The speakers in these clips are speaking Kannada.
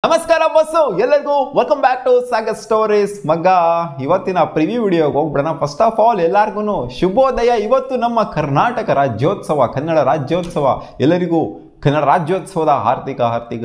ನಮಸ್ಕಾರ ಬಸ್ಸು ಎಲ್ಲರಿಗೂ welcome back to Sagar Stories ಮಗ್ಗ ಇವತ್ತಿನ ಪ್ರಿವ್ಯೂ ವಿಡಿಯೋಗೆ ಹೋಗ್ಬಿಡೋಣ ಫಸ್ಟ್ ಆಫ್ ಆಲ್ ಎಲ್ಲರಿಗೂ ಶುಭೋದಯ ಇವತ್ತು ನಮ್ಮ ಕರ್ನಾಟಕ ರಾಜ್ಯೋತ್ಸವ ಕನ್ನಡ ರಾಜ್ಯೋತ್ಸವ ಎಲ್ಲರಿಗೂ ಕನ್ನಡ ರಾಜ್ಯೋತ್ಸವದ ಹಾರ್ದಿಕ ಹಾರ್ದಿಕ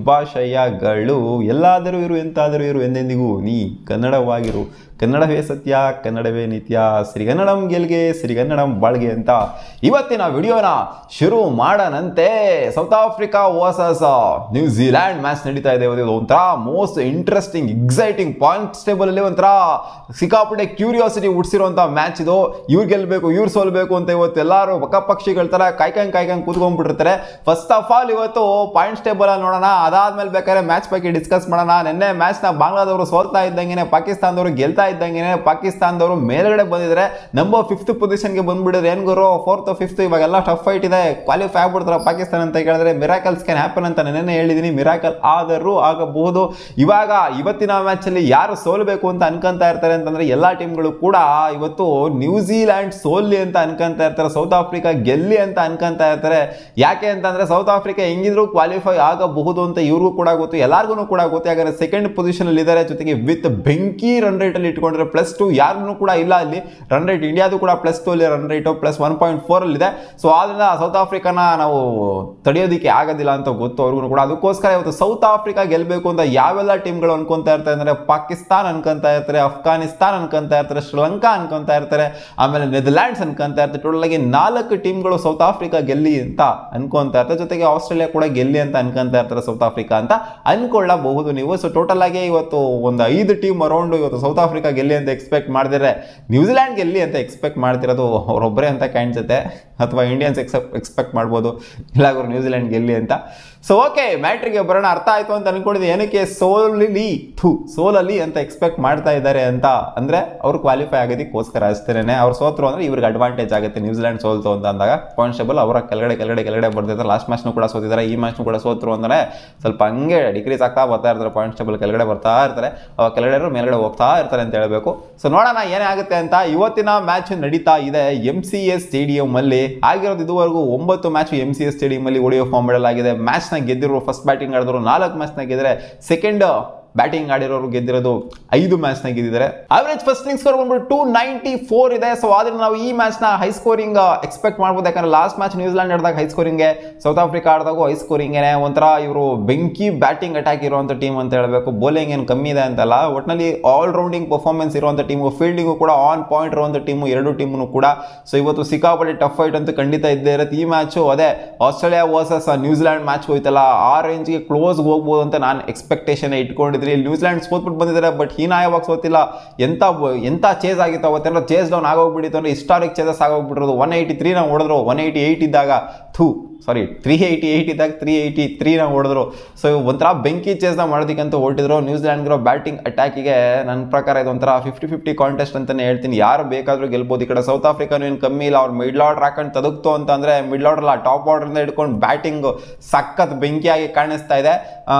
ಶುಭಾಶಯಗಳು ಎಲ್ಲಾದರೂ ಇರು ಎಂತಾದರೂ ಇರು ಎಂದೆಂದಿಗೂ ನೀ ಕನ್ನಡವಾಗಿರು ಕನ್ನಡವೇ ಸತ್ಯ ಕನ್ನಡವೇ ನಿತ್ಯ ಶ್ರೀಗನ್ನಡಂ ಗೆಲ್ಗೆ ಶ್ರೀಗನ್ನಡಂ ಬಾಳ್ಗೆ ಅಂತ ಇವತ್ತಿನ ವಿಡಿಯೋನ ಶುರು ಮಾಡನಂತೆ South Africa versus New Zealand match ನಡೀತಾ ಇದೆ ಇವತ್ತು ಇದು ಒಂಥರ most interesting exciting points table ಅಲ್ಲಿ ಒಂಥರ ಸಿಕ್ಕಾಪಟ್ಟೆ ಕ್ಯೂರಿಯಾಸಿಟಿ ಹುಡ್ಸಿರುವಂಥ ಮ್ಯಾಚ್ ಇದು ಇವ್ರು ಗೆಲ್ಬೇಕು ಇವ್ರು ಸೋಲ್ಬೇಕು ಅಂತ ಇವತ್ತು ಎಲ್ಲರೂ ಪಕ್ಕ ಪಕ್ಷಿಗಳ ಥರ ಕಾಯ್ಕಂಗ್ ಕಾಯ್ಕಂಗ್ ಕೂತ್ಕೊಂಡ್ಬಿಟ್ಟಿರ್ತಾರೆ ಫಸ್ಟ್ ಆಫ್ ಆಲ್ ಇವತ್ತು ಪಾಯಿಂಟ್ಸ್ ಟೇಬಲ್ ಅಲ್ಲಿ ನೋಡೋಣ ಅದಾದ್ಮೇಲೆ ಬೇಕಾದ್ರೆ ಮ್ಯಾಚ್ ಬಗ್ಗೆ ಡಿಸ್ಕಸ್ ಮಾಡೋಣ ನಿನ್ನೆ ಮ್ಯಾಚ್ನ ಬಾಂಗ್ಲಾದವರು ಸೋಲ್ತಾ ಇದ್ದಂಗೆ ಪಾಕಿಸ್ತಾನದವರು ಗೆಲ್ತಾ ಇದ್ದಂಗೆ ಪಾಕಿಸ್ತಾನದವರು ಮೇಲ್ಗಡೆ ಬಂದಿದ್ರೆ ನಂಬರ್ ಫಿಫ್ತ್ ಪೊಸಿಷನ್ಗೆ ಬಂದ್ಬಿಡಿದ್ರೆ ಏನ್ ಗುರು ಫೋರ್ತ್ ಫಿಫ್ತ್ ಇವಾಗೆಲ್ಲ ಟಫ್ ಫೈಟ್ ಇದೆ ಕ್ವಾಲಿಫೈ ಆಗ್ಬಿಡ್ತಾರೆ ಪಾಕಿಸ್ತಾನ ಅಂತ ಕೇಳಿದ್ರೆ ಮಿರಾಕಲ್ಸ್ ಕ್ಯಾನ್ ಹ್ಯಾಪನ್ ಅಂತ ನೆನ್ನೆ ಹೇಳಿದೀನಿ ಮಿರಾಕಲ್ ಆದರೂ ಆಗಬಹುದು ಇವಾಗ ಇವತ್ತಿನ ಮ್ಯಾಚ್ ಅಲ್ಲಿ ಯಾರು ಸೋಲ್ಬೇಕು ಅಂತ ಅನ್ಕೊಂತ ಇರ್ತಾರೆ ಅಂತಂದ್ರೆ ಎಲ್ಲಾ ಟೀಮ್ಗಳು ಕೂಡ ಇವತ್ತು ನ್ಯೂಜಿಲ್ಯಾಂಡ್ ಸೋಲ್ಲಿ ಅಂತ ಅನ್ಕೊಂತ ಇರ್ತಾರೆ ಸೌತ್ ಆಫ್ರಿಕಾ ಗೆಲ್ಲಿ ಅಂತ ಅನ್ಕೊಂತ ಇರ್ತಾರೆ ಯಾಕೆ ಅಂತಂದ್ರೆ ಸೌತ್ ಆಫ್ರಿಕಾ ಹೆಂಗಿದ್ರು ಕ್ವಾಲಿಫೈ ಆಗಬಹುದು ಅಂತ ಇವ್ರಿಗೂ ಕೂಡ ಗೊತ್ತು ಎಲ್ಲಾರ್ಗು ಕೂಡ ಗೊತ್ತು ಯಾಕಂದ್ರೆ ಸೆಕೆಂಡ್ ಪೊಸಿಷನ್ ಅಲ್ಲಿ ಇದ್ದಾರೆ ಜೊತೆಗೆ ವಿತ್ ಬೆಂಕಿ ರನ್ ರೇಟ್ ಅಲ್ಲಿ ಇಟ್ಕೊಂಡ್ರೆ ಪ್ಲಸ್ ಟು ಯಾರಿಗೂ ಕೂಡ ಇಲ್ಲ ಅಲ್ಲಿ ರನ್ ರೇಟ್ ಇಂಡಿಯಾದು ಕೂಡ ಪ್ಲಸ್ ಟು ಅಲ್ಲಿ run rate plus one point four ಅಲ್ಲಿ ಇದೆ ಸೊ ಆದ್ರಿಂದ ಸೌತ್ ಆಫ್ರಿಕಾನ ನಾವು ತಡೆಯೋದಕ್ಕೆ ಆಗೋದಿಲ್ಲ ಅಂತ ಗೊತ್ತು ಅವ್ರಿಗೂ ಕೂಡ ಅದಕ್ಕೋಸ್ಕರ ಇವತ್ತು ಸೌತ್ ಆಫ್ರಿಕಾ ಗೆಲ್ಲಬೇಕು ಅಂತ ಯಾವೆಲ್ಲ ಟೀಮ್ಗಳು ಅನ್ಕೊಂತಾ ಇರ್ತಾರೆ ಅಂದ್ರೆ ಪಾಕಿಸ್ತಾನ್ ಅನ್ಕೊಂತಾ ಇರ್ತಾರೆ ಅಫ್ಘಾನಿಸ್ತಾನ್ ಅನ್ಕೊಂತಾ ಇರ್ತಾರೆ ಶ್ರೀಲಂಕಾ ಅನ್ಕೊಂತಾ ಇರ್ತಾರೆ ಆಮೇಲೆ ನೆದರ್ಲ್ಯಾಂಡ್ಸ್ ಅನ್ಕೊಂತಾ ಇರ್ತಾರೆ ಟೋಟಲ್ ಆಗಿ ನಾಲ್ಕು ಟೀಮ್ಗಳು ಸೌತ್ ಆಫ್ರಿಕಾ ಗೆಲ್ಲಿ ಅಂತ ಅನ್ಕೊಂತಾ ಇರ್ತಾರೆ ಜೊತೆಗೆ ಆಸ್ಟ್ರೇಲಿಯಾ ಕೂಡ ಗೆಲ್ಲಿ ಅಂತ ಅನ್ಕೊಂತಾ ಇರ್ತಾರೆ ಸೌತ್ ಆಫ್ರಿಕಾ ಅಂತ ಅನ್ಕೊಳ್ಳಬಹುದು ನೀವು ಸೊ ಟೋಟಲ್ ಆಗಿ ಇವತ್ತು ಒಂದು ಐದು ಟೀಮ್ ಅರೌಂಡ್ ಇವತ್ತು ಸೌತ್ ಆಫ್ರಿಕಾ ಗೆಲ್ಲಿ ಅಂತ ಎಕ್ಸ್ಪೆಕ್ಟ್ ಮಾಡಿದ್ರೆ ನ್ಯೂಜಿಲ್ಯಾಂಡ್ ಗೆಲ್ಲಿ ಅಂತ ಎಕ್ಸ್ಪೆಕ್ಟ್ ಮಾಡ್ತಿರೋದು ಅವರೊಬ್ಬರೇ ಅಂತ ಕಾಣಿಸುತ್ತೆ ಅಥವಾ ಇಂಡಿಯನ್ಸ್ ಎಕ್ಸೆಪ್ಟ್ ಎಕ್ಸ್ಪೆಕ್ಟ್ ಮಾಡ್ಬೋದು ಇಲ್ಲಾಗರು ನ್ಯೂಜಿಲ್ಯಾಂಡ್ ಗೆಲ್ಲಿ ಅಂತ ಸೊ ಓಕೆ ಮ್ಯಾಟ್ರಿಗೆ ಬರೋಣ ಅರ್ಥ ಆಯ್ತು ಅಂತ ಅನ್ಕೊಂಡಿದ್ದೆ ಏನಕ್ಕೆ ಸೋಲಿಲಿ ಥೂ ಸೋಲಲ್ಲಿ ಅಂತ ಎಕ್ಸ್ಪೆಕ್ಟ್ ಮಾಡ್ತಾ ಇದ್ದಾರೆ ಅಂತ ಅಂದ್ರೆ ಅವ್ರು ಕ್ವಾಲಿಫೈ ಆಗೋದಕ್ಕೋಸ್ಕರ ಅಷ್ಟೇನೆ ಅವ್ರು ಸೋತ್ರು ಅಂದ್ರೆ ಇವ್ರಿಗೆ ಅಡ್ವಾಂಟೇಜ್ ಆಗುತ್ತೆ ನ್ಯೂಜಿಲ್ಯಾಂಡ್ ಸೋಲ್ತು ಅಂತ ಅಂದಾಗ ಕಾನ್ಸ್ಟೇಬಲ್ ಅವರ ಕೆಳಗಡೆ ಕೆಳಗಡೆ ಕೆಳಗಡೆ ಬರ್ತಿದ್ದಾರೆ ಲಾಸ್ಟ್ ಮ್ಯಾಚ್ನು ಕೂಡ ಸೋತಿದ್ದಾರೆ ಈ ಮ್ಯಾಚ್ನು ಕೂಡ ಸೋತ್ರು ಅಂದ್ರೆ ಸ್ವಲ್ಪ ಹಂಗೆ ಡಿಕ್ರೀಸ್ ಆಗ್ತಾ ಬರ್ತಾ ಇರ್ತಾರೆ ಪಾಯಿಂಟ್ಸ್ ಟೇಬಲ್ ಕೆಳಗಡೆ ಬರ್ತಾ ಇರ್ತಾರೆ ಅವಾಗ ಕೆಳಗಡೆ ಇರೋರು ಮೇಲ್ಗಡೆ ಹೋಗ್ತಾ ಇರ್ತಾರೆ ಅಂತ ಹೇಳಬೇಕು ಸೊ ನೋಡೋಣ ಏನೇ ಆಗುತ್ತೆ ಅಂತ ಇವತ್ತಿನ ಮ್ಯಾಚ್ ನಡೀತಾ ಇದೆ ಎಂ ಸಿ ಎಸ್ ಸ್ಟೇಡಿಯಂ ಅಲ್ಲಿ ಆಗಿರೋದು ಇದುವರೆಗೂ ಒಂಬತ್ತು match M C S stadium ಅಲ್ಲಿ ಒಡಿಯೋ ಫಾರ್ಮ್ ಮಾಡಲಾಗಿದೆ ಮ್ಯಾಚ್ ನ ಗೆದ್ದಿರೋ ಫಸ್ಟ್ ಬ್ಯಾಟಿಂಗ್ ಆಡಿದ್ರು ನಾಲ್ಕು ಮ್ಯಾಚ್ ನ ಗೆದ್ರೆ ಸೆಕೆಂಡ್ ಬ್ಯಾಟಿಂಗ್ ಆಡಿರೋರು ಗೆದ್ದಿರೋದು ಐದು ಮ್ಯಾಚ್ ನ ಗೆದ್ದಿದ್ದಾರೆ ಅವರೇಜ್ ಫಸ್ಟ್ ಇನ್ನಿಂಗ್ ಸ್ಕೋರ್ ಬಂದ್ಬಿಟ್ಟು ಟೂ ನೈಂಟಿ ಫೋರ್ ಇದೆ ಸೊ ಆದ್ರೆ ನಾವು ಈ ಮ್ಯಾಚ್ ನ ಹೈ ಸ್ಕೋರಿಂಗ್ ಎಕ್ಸ್ಪೆಕ್ಟ್ ಮಾಡ್ಬೋದು ಯಾಕಂದ್ರೆ ಲಾಸ್ಟ್ ಮ್ಯಾಚ್ ನ್ಯೂಜಿಲ್ಯಾಂಡ್ ಆಡಿದಾಗ ಹೈ ಸ್ಕೋರಿಂಗ್ ಸೌತ್ ಆಫ್ರಿಕಾ ಆಡಿದಾಗ ಹೈ ಸ್ಕೋರಿಂಗ್ ಒಂಥರ ಇವರು ಬೆಂಕಿ ಬ್ಯಾಟಿಂಗ್ ಅಟ್ಯಾಕ್ ಇರುವಂತ ಟೀಮ್ ಅಂತ ಹೇಳಬೇಕು ಬೌಲಿಂಗ್ ಏನು ಕಮ್ಮಿ ಇದೆ ಅಂತಲ್ಲ ಒಟ್ಟಿನಲ್ಲಿ ಆಲ್ ರೌಂಡಿಂಗ್ ಪರ್ಫಾರ್ಮೆನ್ಸ್ ಇರುವಂತ ಟೀಮು ಫೀಲ್ಡಿಂಗು ಕೂಡ ಆನ್ ಪಾಯಿಂಟ್ ಇರುವಂತ ಟೀಮು ಎರಡು ಟೀಮು ಕೂಡ ಸೊ ಇವತ್ತು ಸಿಕ್ಕಾಪಟ್ಟೆ ಟಫ್ ಫೈಟ್ ಅಂತೂ ಖಂಡಿತ ಇದ್ದೇ ಇರುತ್ತೆ ಈ ಮ್ಯಾಚು ಅದೇ ಆಸ್ಟ್ರೇಲಿಯಾ ವರ್ಸಸ್ ನ್ಯೂಜಿಲ್ಯಾಂಡ್ ಮ್ಯಾಚ್ ಹೋಯ್ತಲ್ಲ ಆ ರೇಂಜ್ಗೆ ಕ್ಲೋಸ್ ಹೋಗ್ಬೋದು ಅಂತ ನಾನು ಎಕ್ಸ್ಪೆಕ್ಟೇಷನ್ ಇಟ್ಕೊಂಡಿದ್ರಿ ನ್ಯೂಜಿಲ್ಯಾಂಡ್ ಸೋತ್ಬಿಟ್ಟು ಬಂದಿದ್ದಾರೆ ಬಟ್ ಹೀನಾಯವಾಗಿ ಸೋತಿಲ್ಲ ಎಂತ ಎಂತ ಚೇಸ್ ಆಗಿತ್ತು ಅವತ್ತೆಲ್ಲ ಚೇಸ್ ಡೌನ್ ಆಗೋಗ್ಬಿಟ್ಟಿತ್ತು ಅಂದ್ರೆ ಹಿಸ್ಟಾರಿಕ್ ಚೇಸಸ್ ಆಗೋಗ್ಬಿಟ್ಟಿರೋದು ಒನ್ ಏಯ್ಟಿ ತ್ರೀನ ಹೊಡೆದ್ರು ಒನ್ ಏಯ್ಟಿ ಏಯ್ಟ್ ಇದ್ದಾಗ ಥೂ ಸಾರಿ ತ್ರೀ ಏಯ್ಟಿ ಏಯ್ಟ್ ಇದ್ದಾಗ ತ್ರೀ ಏಯ್ಟಿ ತ್ರೀನ ಹೊಡೆದ್ರು ಸೊ ಒಂಥರ ಬೆಂಕಿ ಚೇಸ್ನ ಮಾಡೋದಕ್ಕಂತ ಹೊರಟಿದ್ರು ನ್ಯೂಜಿಲ್ಯಾಂಡ್ಗಿರೋ ಬ್ಯಾಟಿಂಗ್ ಅಟ್ಯಾಕಿಗೆ ನನ್ನ ಪ್ರಕಾರ ಇದು ಒಂಥರ ಫಿಫ್ಟಿ ಫಿಫ್ಟಿ ಕಾಂಟೆಸ್ಟ್ ಅಂತಲೇ ಹೇಳ್ತೀನಿ ಯಾರು ಬೇಕಾದರೂ ಗೆಲ್ಬೋದು ಈ ಕಡೆ ಸೌತ್ ಆಫ್ರಿಕಾನು ಏನು ಕಮ್ಮಿ ಇಲ್ಲ ಅವ್ರು ಮಿಡ್ಲ್ ಆರ್ಡರ್ ಹಾಕೊಂಡು ತದಕ್ತು ಅಂತ ಅಂದರೆ ಮಿಡ್ಲ್ ಆರ್ಡರ್ ಅಲ್ಲ ಟಾಪ್ ಆರ್ಡರಿಂದ ಹಿಡ್ಕೊಂಡು ಬ್ಯಾಟಿಂಗ್ ಸಖತ್ ಬೆಂಕಿಯಾಗಿ ಕಾಣಿಸ್ತಾ ಇದೆ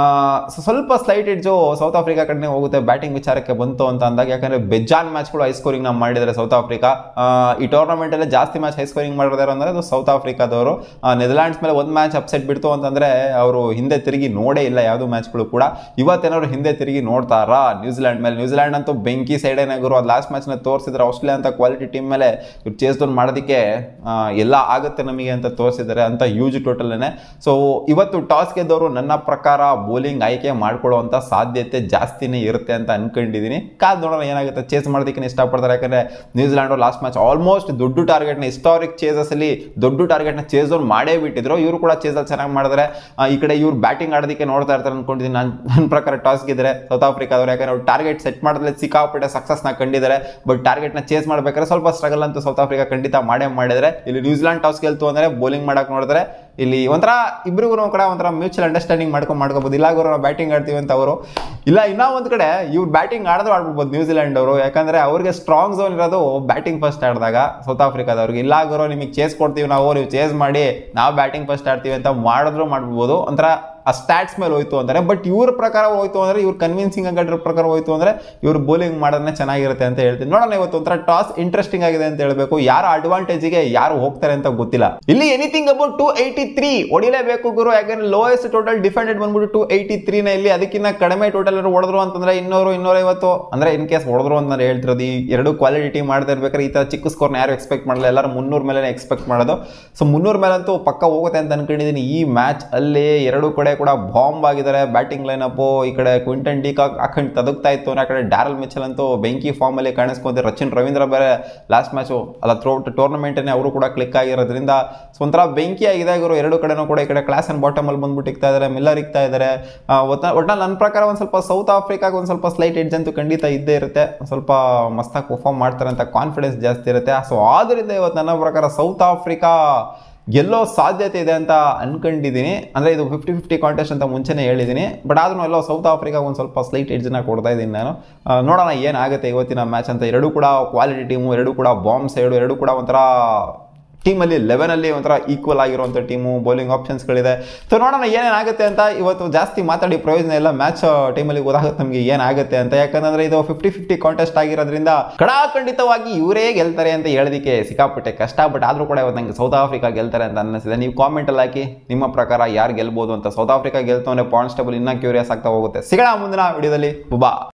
ಸೊ ಸ್ವಲ್ಪ ಸ್ಲೈಟ್ ಇಡ್ಜು ಸೌತ್ ಆಫ್ರಿಕಾ ಕಡೆ ಹೋಗುತ್ತೆ ಬ್ಯಾಟಿಂಗ್ ವಿಚಾರಕ್ಕೆ ಬಂತು ಅಂತ ಅಂದಾಗ ಯಾಕಂದರೆ ಬೆಜಾನ್ ಮ್ಯಾಚ್ಗಳು ಹೈ ಸ್ಕೋರಿಂಗ್ ನಾವು ಮಾಡಿದ್ದಾರೆ ಸೌತ್ ಆಫ್ರಿಕಾ ಈ ಟೂರ್ನಮೆಂಟಲ್ಲಿ ಜಾಸ್ತಿ ಮ್ಯಾಚ್ ಹೈ ಸ್ಕೋರಿಂಗ್ ಮಾಡಿದಾರೆ ಅಂದರೆ ಅದು ಸೌತ್ ಆಫ್ರಿಕಾದವರು ನೆದರ್ಲ್ಯಾಂಡ್ಸ್ ಮೇಲೆ ಒಂದು ಮ್ಯಾಚ್ ಅಪ್ಸೆಟ್ ಬಿಡ್ತು ಅಂತಂದರೆ ಅವರು ಹಿಂದೆ ತಿರುಗಿ ನೋಡೇ ಇಲ್ಲ ಯಾವುದೋ ಮ್ಯಾಚ್ಗಳು ಕೂಡ ಇವತ್ತೇನಾದ್ರು ಹಿಂದೆ ತಿರುಗಿ ನೋಡ್ತಾರಾ ನ್ಯೂಜಿಲ್ಯಾಂಡ್ ಮೇಲೆ ನ್ಯೂಜಿಲ್ಯಾಂಡ್ ಅಂತೂ ಬೆಂಕಿ ಸೈಡೇನಾಗರು ಅದು ಲಾಸ್ಟ್ ಮ್ಯಾಚ್ನ ತೋರಿಸಿದ್ರೆ ಆಸ್ಟ್ರೇಲಿಯಾ ಅಂತ ಕ್ವಾಲಿಟಿ ಟೀಮ್ ಮೇಲೆ ಇವ್ರು ಚೇಸ್ ಡೌನ್ ಮಾಡೋದಕ್ಕೆ ಎಲ್ಲ ಆಗುತ್ತೆ ನಮಗೆ ಅಂತ ತೋರಿಸಿದ್ದಾರೆ ಅಂತ ಯೂಜ್ ಟೋಟಲ್ನೇ ಸೊ ಇವತ್ತು ಟಾಸ್ ಗೆದ್ದವರು ನನ್ನ ಪ್ರಕಾರ ಬೌಲಿಂಗ್ ಆಯ್ಕೆ ಮಾಡ್ಕೊಳ್ಳುವಂಥ ಸಾಧ್ಯತೆ ಜಾಸ್ತಿನೇ ಇರುತ್ತೆ ಅಂತ ಅನ್ಕೊಂಡಿದ್ದೀನಿ ಕಾದ್ ನೋಡೋಣ ಏನಾಗುತ್ತೆ ಚೇಸ್ ಮಾಡೋದಕ್ಕೆ ಇಷ್ಟಪಡ್ತಾರೆ ಯಾಕಂದರೆ ನ್ಯೂಜಿಲ್ಯಾಂಡು ಲಾಸ್ಟ್ ಮ್ಯಾಚ್ ಆಲ್ಮೋಸ್ಟ್ ದೊಡ್ಡ ಟಾರ್ಗೆಟ್ನ ಹಿಸ್ಟಾರಿಕ್ ಚೇಸಸಲ್ಲಿ ದೊಡ್ಡ ಟಾರ್ಗೆಟ್ನ ಚೇಸ್ ಡೌನ್ ಮಾಡೇ ಬಿಟ್ಟಿದ್ರು ಇವರು ಕೂಡ ಚೇಸಲ್ಲಿ ಚೆನ್ನಾಗಿ ಮಾಡಿದ್ರೆ ಈ ಕಡೆ ಇವ್ರು ಬ್ಯಾಟಿಂಗ್ ಆಡೋದಕ್ಕೆ ನೋಡ್ತಾ ಇರ್ತಾರೆ ಅನ್ಕೊಂಡಿದ್ದೀನಿ ನಾನು ನನ್ನ ಪ್ರಕಾರ ಟಾಸ್ ಗೆದ್ರೆ ಸೌತ್ ಆಫ್ರಿಕಾದವ್ರು ಯಾಕಂದ್ರೆ ಅವ್ರು ಟಾರ್ಗೆಟ್ ಸೆಟ್ ಮಾಡೋದ್ರಲ್ಲಿ ಸಿಕ್ಕಾಪಟ್ಟೆ ಸಕ್ಸಸ್ನ ಕಂಡಿದ್ದಾರೆ ಬಟ್ ಟಾರ್ಗೆಟ್ನ ಚೇಸ್ ಮಾಡ್ಬೇಕಾದ್ರೆ ಸ್ವಲ್ಪ ಸ್ಟ್ರಗಲ್ ಅಂತೂ ಸೌತ್ ಆಫ್ರಿಕಾ ಖಂಡಿತ ಮಾಡೇ ಮಾಡಿದ್ರೆ ಇಲ್ಲಿ ನ್ಯೂಜಿಲ್ಯಾಂಡ್ ಟಾಸ್ ಗೆಲ್ತು ಅಂದರೆ ಬೌಲಿಂಗ್ ಮಾಡಕ್ಕೆ ನೋಡಿದ್ರೆ ಇಲ್ಲಿ ಒಂಥರ ಇಬ್ಬರಿಗೂ ಕೂಡ ಒಂಥರ ಮ್ಯೂಚುವಲ್ ಅಂಡರ್ಸ್ಟ್ಯಾಂಡಿಂಗ್ ಮಾಡ್ಕೊಂಡು ಮಾಡ್ಕೋಬೋದು ಇಲ್ಲ ನಾವು ಬ್ಯಾಟಿಂಗ್ ಆಡ್ತೀವಿ ಅಂತ ಅವರು ಇಲ್ಲ ಇನ್ನೂ ಒಂದು ಕಡೆ ಇವ್ರು ಬ್ಯಾಟಿಂಗ್ ಆಡಿದ್ರು ಆಡ್ಬಿಡ್ಬೋದು ನ್ಯೂಜಿಲ್ಯಾಂಡ್ ಅವರು ಯಾಕಂದ್ರೆ ಅವ್ರಿಗೆ ಸ್ಟ್ರಾಂಗ್ ಝೋನ್ ಇರೋದು ಬ್ಯಾಟಿಂಗ್ ಫಸ್ಟ್ ಆಡಿದಾಗ ಸೌತ್ ಆಫ್ರಿಕಾದವ್ರಿಗೆ ಇಲ್ಲ ಗುರು ನಿಮಗೆ ಚೇಸ್ ಕೊಡ್ತೀವಿ ನಾವು ನೀವು ಚೇಸ್ ಮಾಡಿ ನಾವು ಬ್ಯಾಟಿಂಗ್ ಫಸ್ಟ್ ಆಡ್ತೀವಿ ಅಂತ ಮಾಡಿದ್ರು ಮಾಡ್ಬೋದು ಒಂಥರ ಆ ಸ್ಟ್ಯಾಟ್ಸ್ ಮೇಲೆ ಹೋಯ್ತು ಅಂದರೆ ಬಟ್ ಇವ್ರ ಪ್ರಕಾರ ಹೋಯ್ತು ಅಂದರೆ ಇವ್ರು ಕನ್ವಿನ್ಸಿಂಗ್ ಆಗಿರೋ ಪ್ರಕಾರ ಹೋಯ್ತು ಅಂದರೆ ಇವ್ರು ಬೌಲಿಂಗ್ ಮಾಡೋದನ್ನೇ ಚೆನ್ನಾಗಿರುತ್ತೆ ಅಂತ ಹೇಳ್ತೀನಿ ನೋಡೋಣ ಇವತ್ತು ಒಂಥರ ಟಾಸ್ ಇಂಟ್ರೆಸ್ಟಿಂಗ್ ಆಗಿದೆ ಅಂತ ಹೇಳಬೇಕು ಯಾರ ಅಡ್ವಾಂಟೇಜಿಗೆ ಯಾರು ಹೋಗ್ತಾರೆ ಅಂತ ಗೊತ್ತಿಲ್ಲ ಇಲ್ಲಿ anything about two eighty three ಹೊಡಿಲೇಬೇಕು ಗುರು ಯಾಕಂದ್ರೆ ಲೋಯೆಸ್ಟ್ ಟೋಟಲ್ ಡಿಫೆಂಡೆಡ್ ಬಂದ್ಬಿಟ್ಟು ಟು ಏಯ್ಟಿ ತ್ರೀನ ಇಲ್ಲಿ ಅದಕ್ಕಿಂತ ಕಡಿಮೆ ಟೋಟಲ್ ಹೊಡೆದ್ರು ಅಂತಂದ್ರೆ ಇನ್ನೂರು ಇನ್ನೂರೈವತ್ತು ಅಂದ್ರೆ ಇನ್ ಕೇಸ್ ಹೊಡೆದ್ರು ಅಂತ ನಾನು ಹೇಳ್ತಿರೋದು ಈ ಎರಡು ಕ್ವಾಲಿಟಿ ಟೀಮ್ ಮಾಡ್ತಾ ಇರ್ಬೇಕಾದ್ರೆ ಈ ತರ ಚಿಕ್ಕ ಸ್ಕೋರ್ನ ಯಾರು ಎಕ್ಸ್ಪೆಕ್ಟ್ ಮಾಡಲ್ಲ ಎಲ್ಲರೂ ಮುನ್ನೂರ ಮೇಲೆ ಎಕ್ಸ್ಪೆಕ್ಟ್ ಮಾಡೋದು ಸೊ ಮುನ್ನೂರ ಮೇಲಂತೂ ಪಕ್ಕ ಹೋಗುತ್ತೆ ಅಂತ ಅನ್ಕೊಂಡಿದ್ದೀನಿ ಈ ಮ್ಯಾಚ್ ಅಲ್ಲಿ ಎರಡು ಕಡೆ ಕೂಡ ಬಾಂಬ್ ಆಗಿದ್ದಾರೆ ಬ್ಯಾಟಿಂಗ್ ಲೈನಪ್ ಈ ಕಡೆ ಕ್ವಿಂಟನ್ ಡಿ ಕಾಕ್ ಹಾಕೊಂಡು ತದಕ್ತಾ ಇತ್ತು ಅಂದ್ರೆ ಆ ಕಡೆ ಡ್ಯಾರಲ್ ಮಿಚಲ್ ಅಂತೂ ಬೆಂಕಿ ಫಾರ್ಮ್ ಅಲ್ಲಿ ಕಾಣಿಸ್ಕೊಂತಾರೆ ರಚಿನ್ ರವೀಂದ್ರ ಬೇರೆ ಲಾಸ್ಟ್ ಮ್ಯಾಚು ಅಲ್ಲ ಥ್ರೋಟ್ ಟೂರ್ನಮೆಂಟನ್ನೇ ಅವರು ಕೂಡ ಕ್ಲಿಕ್ ಆಗಿರೋದ್ರಿಂದ ಸೊ ಒಂಥರ ಬೆಂಕಿ ಆಗಿದೆ ಇವರು ಎರಡು ಕಡೆನೂ ಕೂಡ ಈ ಕಡೆ ಕ್ಲಾಸ್ ಅಂಡ್ ಬಾಟಮ್ ಅಲ್ಲಿ ಬಂದ್ಬಿಟ್ಟು ಇಕ್ತಾ ಇದ್ದಾರೆ ಮಿಲ್ಲರ್ ಇಕ್ತಾ ಇದ್ದಾರೆ ಒಟ್ನಲ್ಲಿ ನನ್ನ ಪ್ರಕಾರ ಒಂದು ಸ್ವಲ್ಪ ಸೌತ್ ಆಫ್ರಿಕಾಗೆ ಒಂದು ಸ್ವಲ್ಪ ಸ್ಲೈಟ್ ಎಡ್ಜ್ ಅಂತೂ ಖಂಡಿತ ಇದ್ದೇ ಇರುತ್ತೆ ಒಂದ್ ಸ್ವಲ್ಪ ಮಸ್ತಾಗಿ ಪರ್ಫಾರ್ಮ್ ಮಾಡ್ತಾರೆ ಅಂತ ಕಾನ್ಫಿಡೆನ್ಸ್ ಜಾಸ್ತಿ ಇರುತ್ತೆ ಸೊ ಆದ್ರಿಂದ ಇವತ್ತು ನನ್ನ ಪ್ರಕಾರ ಸೌತ್ ಆಫ್ರಿಕಾ ಗೆಲ್ಲೋ ಸಾಧ್ಯತೆ ಇದೆ ಅಂತ ಅನ್ಕೊಂಡಿದ್ದೀನಿ ಅಂದರೆ ಇದು ಫಿಫ್ಟಿ ಫಿಫ್ಟಿ ಕಾಂಟೆಸ್ಟ್ ಅಂತ ಮುಂಚೆನೇ ಹೇಳಿದ್ದೀನಿ ಬಟ್ ಆದ್ರೂ ಎಲ್ಲೋ ಸೌತ್ ಆಫ್ರಿಕಾ ಒಂದು ಸ್ವಲ್ಪ ಸ್ಲೈಟ್ ಎಡ್ಜನ್ನ ಕೊಡ್ತಾ ಇದ್ದೀನಿ ನಾನು ಆ, ನೋಡೋಣ ಏನಾಗುತ್ತೆ ಇವತ್ತಿನ ಮ್ಯಾಚ್ ಅಂತ ಎರಡೂ ಕೂಡ ಕ್ವಾಲಿಟಿ ಟೀಮು ಎರಡೂ ಕೂಡ ಬಾಂಬ್ ಸೈಡು ಎರಡೂ ಕೂಡ ಒಂಥರ ಟೀಮಲ್ಲಿ ಲೆವೆನಲ್ಲಿ ಒಂಥರ ಈಕ್ವಲ್ ಆಗಿರುವಂಥ ಟೀಮು ಬೌಲಿಂಗ್ ಆಪ್ಷನ್ಸ್ಗಳಿದೆ ಸೊ ನೋಡೋಣ ಏನೇನಾಗುತ್ತೆ ಅಂತ ಇವತ್ತು ಜಾಸ್ತಿ ಮಾತಾಡಿ ಪ್ರಯೋಜನ ಇಲ್ಲ ಮ್ಯಾಚ್ ಟೀಮಲ್ಲಿ ಗೊತ್ತಾಗುತ್ತೆ ನಮಗೆ ಏನಾಗುತ್ತೆ ಅಂತ ಯಾಕಂದ್ರೆ ಇದು ಫಿಫ್ಟಿ ಫಿಫ್ಟಿ ಕಾಂಟೆಸ್ಟ್ ಆಗಿರೋದ್ರಿಂದ ಖಂಡಿತವಾಗಿ ಇವರೇ ಗೆಲ್ತಾರೆ ಅಂತ ಹೇಳೋದಕ್ಕೆ ಸಿಕ್ಕಾಪಟ್ಟೆ ಕಷ್ಟ ಬಟ್ ಆದರೂ ಕೂಡ ಇವತ್ತು ನಂಗೆ ಸೌತ್ ಆಫ್ರಿಕಾ ಗೆಲ್ತಾರೆ ಅಂತ ಅನ್ನಿಸಿದೆ ನೀವು ಕಾಮೆಂಟಲ್ಲಿ ಹಾಕಿ ನಿಮ್ಮ ಪ್ರಕಾರ ಯಾರು ಗೆಲ್ಬೋದು ಅಂತ ಸೌತ್ ಆಫ್ರಿಕಾ ಗೆಲ್ತು ಅಂದರೆ ಪಾಯಿಂಟ್ಸ್ ಟೇಬಲ್ ಇನ್ನೂ ಕ್ಯೂರಿಯಸ್ ಆಗ್ತಾ ಹೋಗುತ್ತೆ ಸಿಗೋಣ ಮುಂದಿನ ವಿಡಿಯೋದಲ್ಲಿ ಬಾ